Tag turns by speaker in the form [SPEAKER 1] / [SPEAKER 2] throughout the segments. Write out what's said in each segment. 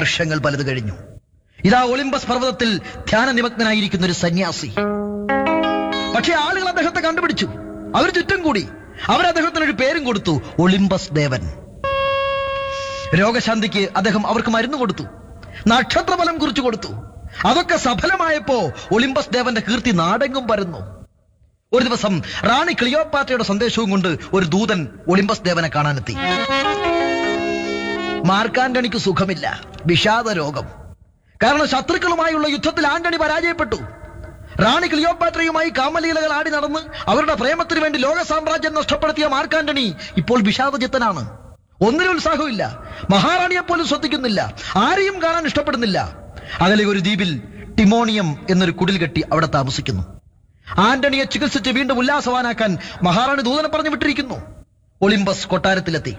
[SPEAKER 1] വർഷങ്ങൾ പലത് കഴിഞ്ഞു ഇതാ ഒളിമ്പസ് പർവ്വതത്തിൽ ധ്യാന നിമഗ്നായിരിക്കുന്ന ഒരു സന്യാസി പക്ഷേ ആളുകൾ അദ്ദേഹത്തെ കണ്ടുപിടിച്ചു അവർ ചുറ്റും കൂടി അവർ അദ്ദേഹത്തിന് ഒരു പേരും കൊടുത്തു ഒളിമ്പസ് ദേവൻ രോഗശാന്തിക്ക് അദ്ദേഹം അവർക്ക് മരുന്ന് കൊടുത്തു നക്ഷത്രഫലം കുറിച്ചു കൊടുത്തു അതൊക്കെ സഫലമായപ്പോ ഒളിമ്പസ് ദേവന്റെ കീർത്തി നാടെങ്ങും പരന്നു ഒരു ദിവസം റാണി ക്ലിയോപാറ്റയുടെ സന്ദേശവും കൊണ്ട് ഒരു ദൂതൻ ഒളിമ്പസ് ദേവനെ കാണാനെത്തി മാർക്കാന്റണിക്ക് സുഖമില്ല വിഷാദ രോഗം കാരണം ശത്രുക്കളുമായുള്ള യുദ്ധത്തിൽ ആന്റണി പരാജയപ്പെട്ടു റാണി ക്ലിയോപാട്രയുമായി കാമലീലകൾ ആടി നടന്ന് അവരുടെ പ്രേമത്തിന് വേണ്ടി ലോക സാമ്രാജ്യം നഷ്ടപ്പെടുത്തിയ മാർക്കാന്റണി ഇപ്പോൾ വിഷാദചിത്തനാണ് ഒന്നിനും ഉത്സാഹമില്ല മഹാറാണിയെ പോലും ശ്രദ്ധിക്കുന്നില്ല ആരെയും കാണാൻ ഇഷ്ടപ്പെടുന്നില്ല അകലെ ഒരു ദ്വീപിൽ ടിമോണിയം എന്നൊരു കുടിൽ കെട്ടി അവിടെ താമസിക്കുന്നു ആന്റണിയെ ചികിത്സിച്ച് വീണ്ടും ഉല്ലാസവാനാക്കാൻ മഹാറാണി ദൂതനെ പറഞ്ഞു വിട്ടിരിക്കുന്നു ഒളിമ്പസ് കൊട്ടാരത്തിലെത്തി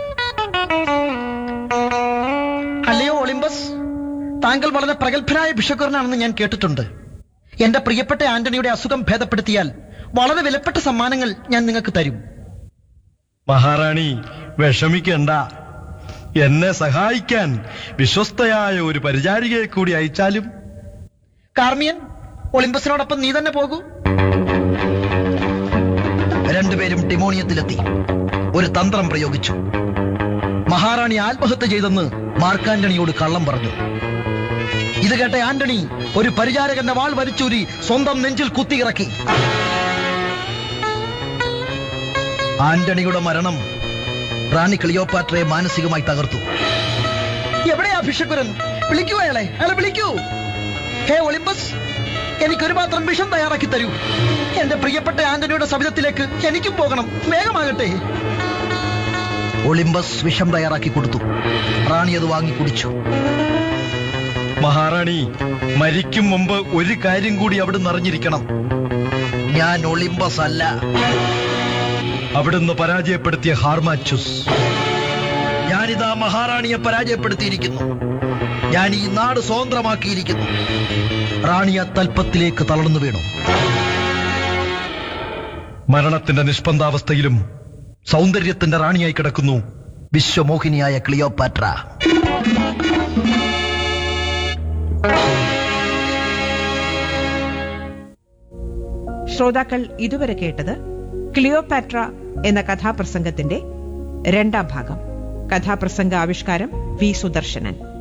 [SPEAKER 1] അല്ലയോ ഒളിമ്പസ് താങ്കൾ വളരെ പ്രഗത്ഭനായ ബിഷക്കുരനാണെന്ന് ഞാൻ കേട്ടിട്ടുണ്ട് എന്റെ പ്രിയപ്പെട്ട ആന്റണിയുടെ അസുഖം ഭേദപ്പെടുത്തിയാൽ വളരെ വിലപ്പെട്ട സമ്മാനങ്ങൾ ഞാൻ നിങ്ങൾക്ക് തരും
[SPEAKER 2] മഹാറാണി വിഷമിക്കണ്ട എന്നെ സഹായിക്കാൻ വിശ്വസ്തയായ ഒരു പരിചാരികയെ കൂടി അയച്ചാലും
[SPEAKER 1] കാർമിയൻ ഒളിമ്പസിനോടൊപ്പം നീ തന്നെ പോകൂ രണ്ടുപേരും ടിമോണിയത്തിലെത്തി ഒരു തന്ത്രം പ്രയോഗിച്ചു മഹാറാണി ആത്മഹത്യ ചെയ്തെന്ന് മാർക്കാന്റണിയോട് കള്ളം പറഞ്ഞു ഇത് കേട്ട ആന്റണി ഒരു പരിചാരകന്റെ വാൾ വലിച്ചൂരി സ്വന്തം നെഞ്ചിൽ കുത്തിയിറക്കി ആന്റണിയുടെ മരണം റാണി ക്ലിയോപാട്രയെ മാനസികമായി തകർത്തു എവിടെയാ ഭിഷക്കുരൻ വിളിക്കൂ അയാളെ അയാളെ വിളിക്കൂ ഹേ ഒളിമ്പസ് എനിക്കൊരു മാത്രം വിഷം തയ്യാറാക്കി തരൂ എന്റെ പ്രിയപ്പെട്ട ആന്റണിയുടെ സവിധത്തിലേക്ക് എനിക്കും പോകണം വേഗമാകട്ടെ ഒളിമ്പസ് വിഷം തയ്യാറാക്കി കൊടുത്തു റാണി അത് വാങ്ങി കുടിച്ചു
[SPEAKER 2] മഹാറാണി മരിക്കും മുമ്പ് ഒരു കാര്യം കൂടി അവിടുന്ന് അറിഞ്ഞിരിക്കണം
[SPEAKER 1] ഞാൻ ഒളിമ്പസ് അല്ല
[SPEAKER 2] അവിടുന്ന് പരാജയപ്പെടുത്തിയ ഹാർമാച്ചുസ്
[SPEAKER 1] ഞാനിതാ മഹാറാണിയെ പരാജയപ്പെടുത്തിയിരിക്കുന്നു ഞാൻ ഈ നാട് സ്വതന്ത്രമാക്കിയിരിക്കുന്നു റാണി ആ തൽപ്പത്തിലേക്ക് തളർന്നു വീണു
[SPEAKER 2] മരണത്തിന്റെ നിഷ്പന്താവസ്ഥയിലും
[SPEAKER 1] സൗന്ദര്യത്തിന്റെ റാണിയായി കിടക്കുന്നു വിശ്വമോഹിനിയായ ക്ലിയോപാട്ര
[SPEAKER 3] ശ്രോതാക്കൾ ഇതുവരെ കേട്ടത് ക്ലിയോപാട്ര എന്ന കഥാപ്രസംഗത്തിന്റെ രണ്ടാം ഭാഗം കഥാപ്രസംഗ ആവിഷ്കാരം വി സുദർശനൻ